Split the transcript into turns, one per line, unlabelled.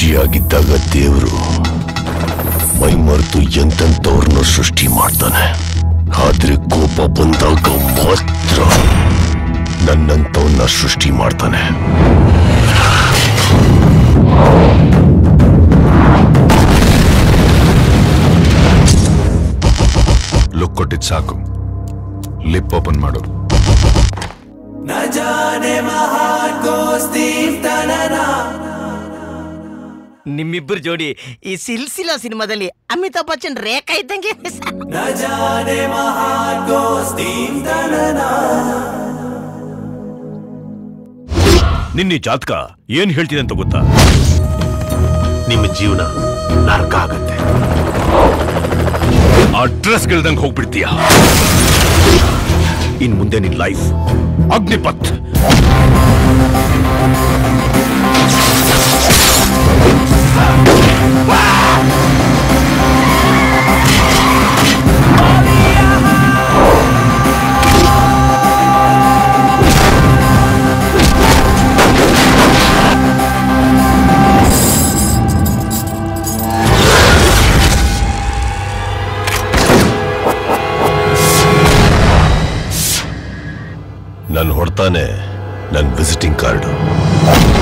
ಖುಷಿಯಾಗಿದ್ದಾಗ ದೇವರು ಮೈ ಮರೆತು ಎಂತೆಂಥವ್ರನ್ನ ಸೃಷ್ಟಿ ಮಾಡ್ತಾನೆ ಆದ್ರೆ ಕೋಪ ಬಂದಾಗ ಮಾತ್ರ ನನ್ನಂತವನ್ನ ಸೃಷ್ಟಿ ಮಾಡ್ತಾನೆ
ಲುಕ್ ಕೊಟ್ಟಿದ್ ಸಾಕು ಲಿಪ್ ಓಪನ್ ಮಾಡು
ನಿಮ್ಮಿಬ್ಬರು ಜೋಡಿ ಈ ಸಿಲ್ಸಿಲಾ ಸಿನಿಮಾದಲ್ಲಿ ಅಮಿತಾಬ್ ಬಚ್ಚನ್ ರೇಖಾ ಇದ್ದಂಗೆ ಇದೆ ಸರ್.
ನಿನ್ನೆ ಜಾತಕ ಏನ್ ಹೇಳ್ತಿದೆ ಅಂತ ಗೊತ್ತಾ
ನಿಮ್ಮ ಜೀವನ ನರ್ಕ ಆಗತ್ತೆ
ಅಡ್ರೆಸ್ ಗೆಲ್ದಂಗ್ ಹೋಗ್ಬಿಡ್ತೀಯ ಇನ್ ಮುಂದೆ ನಿನ್ ಲೈಫ್ ಅಗ್ನಿಪಥ್ ನನ್ ಹೊಡ್ತಾನೆ ನನ್ ವಿಸಿಟಿಂಗ್ ಕಾರ್ಡ್